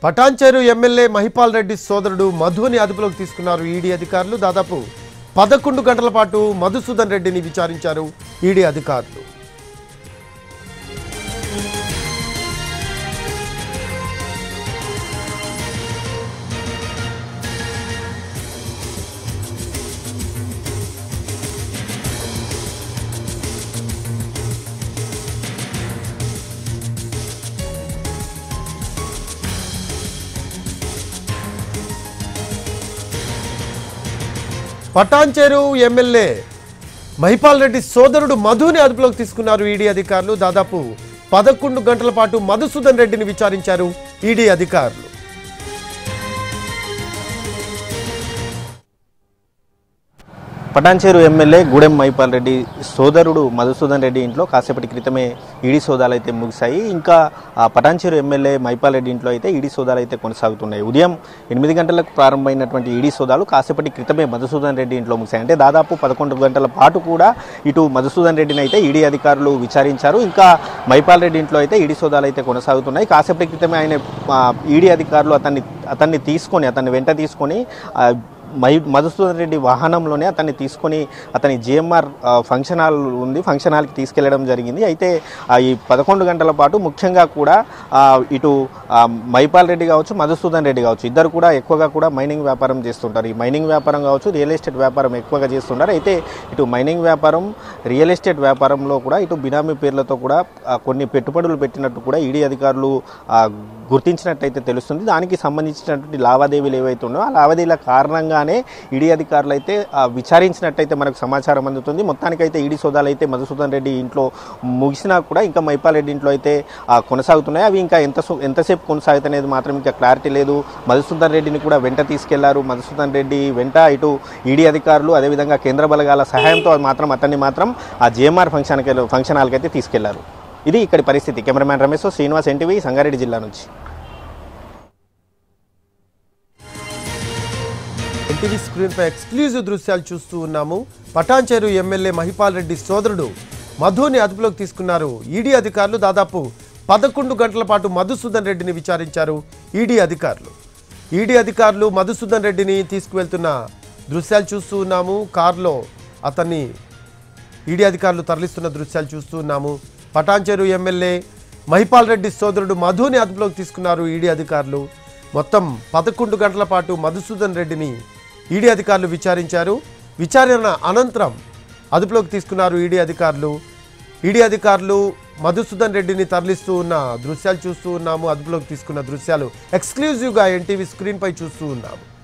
Patancheru MLA Mahipal Reddy సోదరుడు మధుని అదుపులోకి తీసుకున్నారు ఈడీ అధికారులు దాదాపు పదకొండు గంటల పాటు మధుసూదన్ రెడ్డిని విచారించారు ఈడీ అధికారులు పటాన్చేరు ఎమ్మెల్యే మహిపాల్ రెడ్డి సోదరుడు మధుని అదుపులోకి తీసుకున్నారు ఈడీ అధికారులు దాదాపు పదకొండు గంటల పాటు మధుసూదన్ రెడ్డిని విచారించారు ఈడీ అధికారులు పటాన్చేరు ఎమ్మెల్యే గూడెం మైపాల్ రెడ్డి సోదరుడు మధుసూదన్ రెడ్డి ఇంట్లో కాసేపటి క్రితమే ఈడీ సోదాలు అయితే ముగిశాయి ఇంకా ఆ పటాన్చేరు ఎమ్మెల్యే మైపాల్ రెడ్డి ఇంట్లో అయితే ఈడీ సోదాలు అయితే కొనసాగుతున్నాయి ఉదయం ఎనిమిది గంటలకు ప్రారంభమైనటువంటి ఈడీ సోదాలు కాసేపటి క్రితమే మధుసూదన్ రెడ్డి ఇంట్లో ముగిశాయి అంటే దాదాపు పదకొండు గంటల పాటు కూడా ఇటు మధుసూదన్ రెడ్డిని అయితే ఈడీ అధికారులు విచారించారు ఇంకా మైపాల్ రెడ్డి ఇంట్లో అయితే ఈడీ సోదాలు అయితే కొనసాగుతున్నాయి కాసేపటి క్రితమే ఆయన ఆ, ఈడీ అధికారులు అతన్ని అతన్ని తీసుకొని అతన్ని వెంట తీసుకొని ఆ, మై మధుసూదన్ రెడ్డి వాహనంలోనే అతన్ని తీసుకొని అతని జిఎంఆర్ ఫంక్షన్ హాల్ ఉంది ఫంక్షన్ హాల్కి తీసుకెళ్లడం జరిగింది అయితే ఆ, ఈ పదకొండు గంటల పాటు ముఖ్యంగా కూడా ఆ, ఇటు ఆ, మైపాల్ రెడ్డి కావచ్చు మధుసూదన్ రెడ్డి కావచ్చు ఇద్దరు కూడా ఎక్కువగా కూడా మైనింగ్ వ్యాపారం చేస్తుంటారు ఈ మైనింగ్ వ్యాపారం కావచ్చు రియల్ ఎస్టేట్ వ్యాపారం ఎక్కువగా చేస్తుంటారు అయితే ఇటు మైనింగ్ వ్యాపారం రియల్ ఎస్టేట్ వ్యాపారంలో కూడా ఇటు బినామీ పేర్లతో కూడా ఆ, కొన్ని పెట్టుబడులు పెట్టినట్టు కూడా ఈడీ అధికారులు ఆ, గుర్తించినట్టయితే తెలుస్తుంది దానికి సంబంధించినటువంటి లావాదేవీలు ఏవైతే ఉన్నాయో ఆ లావాదేవీల కారణంగానే ఈడీ అధికారులు అయితే ఆ, విచారించినట్టయితే మనకు సమాచారం అందుతుంది మొత్తానికైతే ఈడీ సోదాలు అయితే మధుసూదన్ రెడ్డి ఇంట్లో ముగిసినా కూడా ఇంకా మైపాల్ రెడ్డి ఇంట్లో అయితే ఆ, కొనసాగుతున్నాయి అవి ఇంకా ఎంత సో- ఎంతసేపు కొనసాగుతాయనేది మాత్రం ఇంకా క్లారిటీ లేదు మధుసూదన్ రెడ్డిని కూడా వెంట తీసుకెళ్లారు మధుసూదన్ రెడ్డి వెంట ఇటు ఈడీ అధికారులు అదేవిధంగా కేంద్ర బలగాల సహాయంతో మాత్రం అతన్ని మాత్రం ఆ జేఎంఆర్ ఫంక్షన్కి ఫంక్షన్ హాల్కి అయితే తీసుకెళ్లారు ఇది ఇక్కడి పరిస్థితి కెమెరామ్యాన్ రమేష్ శ్రీనివాస్ ఎన్టీవీ సంగారెడ్డి జిల్లా నుంచి ఎన్టీవీ స్క్రీన్ పై ఎక్స్క్లూజివ్ దృశ్యాలు చూస్తూ ఉన్నాము పటాన్చేరు ఎమ్మెల్యే మహిపాల్ రెడ్డి సోదరుడు మధుని అదుపులోకి తీసుకున్నారు ఈడీ అధికారులు దాదాపు పదకొండు గంటల పాటు మధుసూదన్ రెడ్డిని విచారించారు ఈడీ అధికారులు ఈడీ అధికారులు మధుసూదన్ రెడ్డిని తీసుకువెళ్తున్న దృశ్యాలు చూస్తూ ఉన్నాము కారులో అతన్ని ఈడీ అధికారులు తరలిస్తున్న దృశ్యాలు చూస్తూ ఉన్నాము పటాన్చేరు ఎమ్మెల్యే మహిపాల్ రెడ్డి సోదరుడు మధుని అదుపులోకి తీసుకున్నారు ఈడీ అధికారులు మొత్తం పదకొండు గంటల పాటు మధుసూదన్ రెడ్డిని ఈడీ అధికారులు విచారించారు విచారణ అనంతరం అదుపులోకి తీసుకున్నారు ఈడీ అధికారులు ఈడీ అధికారులు మధుసూదన్ రెడ్డిని తరలిస్తూ ఉన్న దృశ్యాలు చూస్తూ ఉన్నాము అదుపులోకి తీసుకున్న దృశ్యాలు ఎక్స్క్లూజివ్గా ఎన్టీవీ స్క్రీన్పై చూస్తూ ఉన్నాము